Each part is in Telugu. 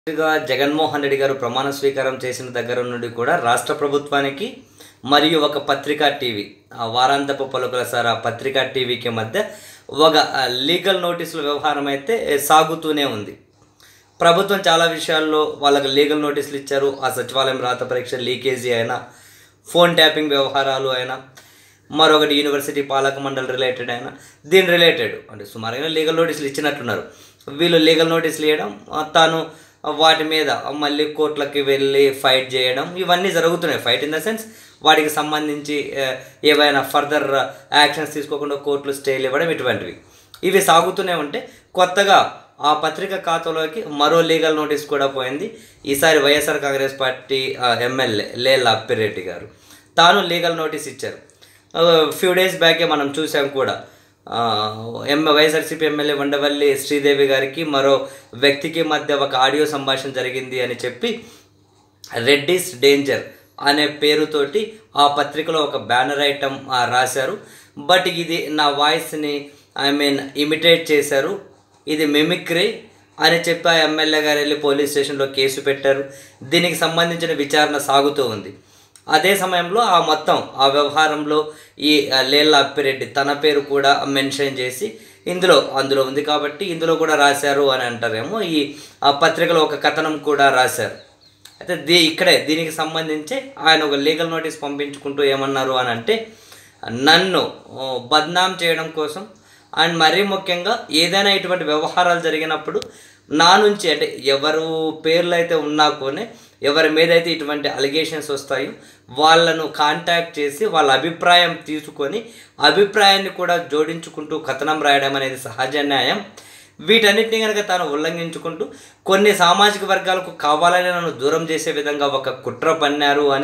గా జగన్మోహన్ రెడ్డి గారు ప్రమాణ స్వీకారం చేసిన దగ్గర నుండి కూడా రాష్ట్ర ప్రభుత్వానికి మరియు ఒక పత్రికా టీవీ ఆ వారాంతపు పలుకుల సార్ ఆ పత్రికా టీవీకి మధ్య ఒక ఆ, లీగల్ నోటీసుల వ్యవహారం అయితే సాగుతూనే ఉంది ప్రభుత్వం చాలా విషయాల్లో వాళ్ళకి లీగల్ నోటీసులు ఇచ్చారు ఆ సచివాలయం రాత పరీక్ష లీకేజీ అయినా ఫోన్ ట్యాపింగ్ వ్యవహారాలు అయినా మరొకటి యూనివర్సిటీ పాలక మండలి రిలేటెడ్ అయినా దీని రిలేటెడ్ అంటే సుమారుగా లీగల్ నోటీసులు ఇచ్చినట్టున్నారు వీళ్ళు లీగల్ నోటీసులు ఇవ్వడం ఆ, తాను వాటి మీద మళ్ళీ కోర్టులకి వెళ్ళి ఫైట్ చేయడం ఇవన్నీ జరుగుతున్నాయి ఫైట్ ఇన్ ద సెన్స్ వాటికి సంబంధించి ఆ, ఏవైనా ఫర్దర్ యాక్షన్స్ తీసుకోకుండా కోర్టులు స్టేలు ఇవ్వడం ఇటువంటివి ఇవి సాగుతూనే ఉంటే కొత్తగా ఆ పత్రిక ఖాతాలోకి మరో లీగల్ నోటీస్ కూడా పోయింది ఈసారి వైఎస్ఆర్ కాంగ్రెస్ పార్టీ ఆ, ఎమ్మెల్యే లేల అప్పిరెడ్డి గారు తాను లీగల్ నోటీస్ ఇచ్చారు ఫ్యూ డేస్ బ్యాకే మనం చూసాం కూడా ఆ, ఎం వైఎస్ఆర్సీపీ ఎమ్మెల్యే వండవల్లి శ్రీదేవి గారికి మరో వ్యక్తికి మధ్య ఒక ఆడియో సంభాషణ జరిగింది అని చెప్పి రెడ్డిస్ డేంజర్ అనే పేరుతోటి ఆ పత్రికలో ఒక బ్యానర్ ఐటమ్ రాశారు బట్ ఇది నా వాయిస్ని ఐ మీన్ ఇమిటేట్ చేశారు ఇది మిమిక్రీ అని చెప్పి ఆ ఎమ్మెల్యే గారు వెళ్ళి పోలీస్ స్టేషన్లో కేసు పెట్టారు దీనికి సంబంధించిన విచారణ సాగుతూ ఉంది అదే సమయంలో ఆ మొత్తం ఆ వ్యవహారంలో ఈ ఆ, లేళ్ళ అప్పిరెడ్డి తన పేరు కూడా మెన్షన్ చేసి ఇందులో అందులో ఉంది కాబట్టి ఇందులో కూడా రాశారు అని అంటారేమో ఈ ఆ పత్రికలో ఒక కథనం కూడా రాశారు అయితే దీ ఇక్కడే దీనికి సంబంధించి ఆయన ఒక లీగల్ నోటీస్ పంపించుకుంటూ ఏమన్నారు అని అంటే నన్ను ఓ, బద్నాం చేయడం కోసం అండ్ మరీ ముఖ్యంగా ఏదైనా ఇటువంటి వ్యవహారాలు జరిగినప్పుడు నా నుంచి అంటే ఎవరు పేర్లు అయితే ఉన్నా కోనే ఎవరి మీద అయితే ఇటువంటి అలిగేషన్స్ వస్తాయో వాళ్ళను కాంటాక్ట్ చేసి వాళ్ళ అభిప్రాయం తీసుకొని అభిప్రాయాన్ని కూడా జోడించుకుంటూ కథనం రాయడం అనేది సహజ న్యాయం వీటన్నిటిని కనుక తాను ఉల్లంఘించుకుంటూ కొన్ని సామాజిక వర్గాలకు కావాలని నన్ను దూరం చేసే విధంగా ఒక కుట్ర పన్నారు అని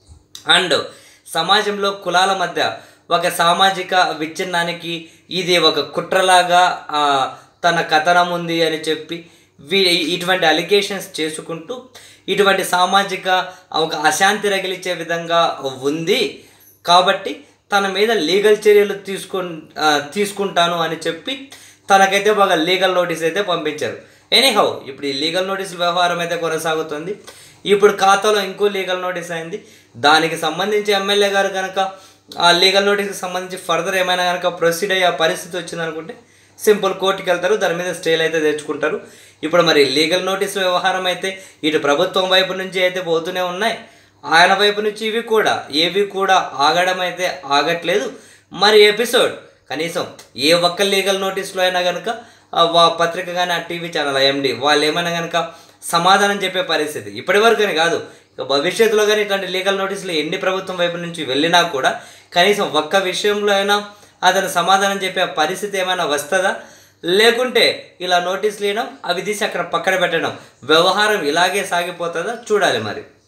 అండ్ సమాజంలో కులాల మధ్య ఒక సామాజిక విచ్ఛిన్నానికి ఇది ఒక కుట్రలాగా ఆ, తన కథనం ఉంది అని చెప్పి వీ ఇటువంటి అలిగేషన్స్ చేసుకుంటూ ఇటువంటి సామాజిక ఒక అశాంతి రగిలించే విధంగా ఉంది కాబట్టి తన మీద లీగల్ చర్యలు తీసుకు తీసుకుంటాను అని చెప్పి తనకైతే బాగా లీగల్ నోటీస్ అయితే పంపించారు ఎనీహౌ ఇప్పుడు ఈ లీగల్ నోటీస్ వ్యవహారం అయితే కొనసాగుతుంది ఇప్పుడు ఖాతాలో ఇంకో లీగల్ నోటీస్ అయింది దానికి సంబంధించి ఎమ్మెల్యే గారు కనుక ఆ లీగల్ నోటీస్కి సంబంధించి ఫర్దర్ ఏమైనా కనుక ప్రొసీడ్ అయ్యే పరిస్థితి వచ్చిందనుకుంటే సింపుల్ కోర్టుకి వెళ్తారు దాని మీద స్టేలు అయితే తెచ్చుకుంటారు ఇప్పుడు మరి లీగల్ నోటీస్ వ్యవహారం అయితే ఇటు ప్రభుత్వం వైపు నుంచి అయితే పోతూనే ఉన్నాయి ఆయన వైపు నుంచి ఇవి కూడా ఏవి కూడా ఆగడం అయితే ఆగట్లేదు మరి ఎపిసోడ్ కనీసం ఏ ఒక్క లీగల్ నోటీస్లో అయినా కనుక ఆ వా- పత్రిక కానీ ఆ టీవీ ఛానల్ ఎండి వాళ్ళు ఏమైనా కనుక సమాధానం చెప్పే పరిస్థితి ఇప్పటి వరకు అని కాదు ఇక భవిష్యత్తులో కానీ ఇట్లాంటి లీగల్ నోటీసులు ఎన్ని ప్రభుత్వం వైపు నుంచి వెళ్ళినా కూడా కనీసం ఒక్క విషయంలో అయినా అతను సమాధానం చెప్పే పరిస్థితి ఏమైనా వస్తుందా లేకుంటే ఇలా నోటీసులు ఇవ్వడం అవి తీసి అక్కడ పక్కన పెట్టడం వ్యవహారం ఇలాగే సాగిపోతుందా చూడాలి మరి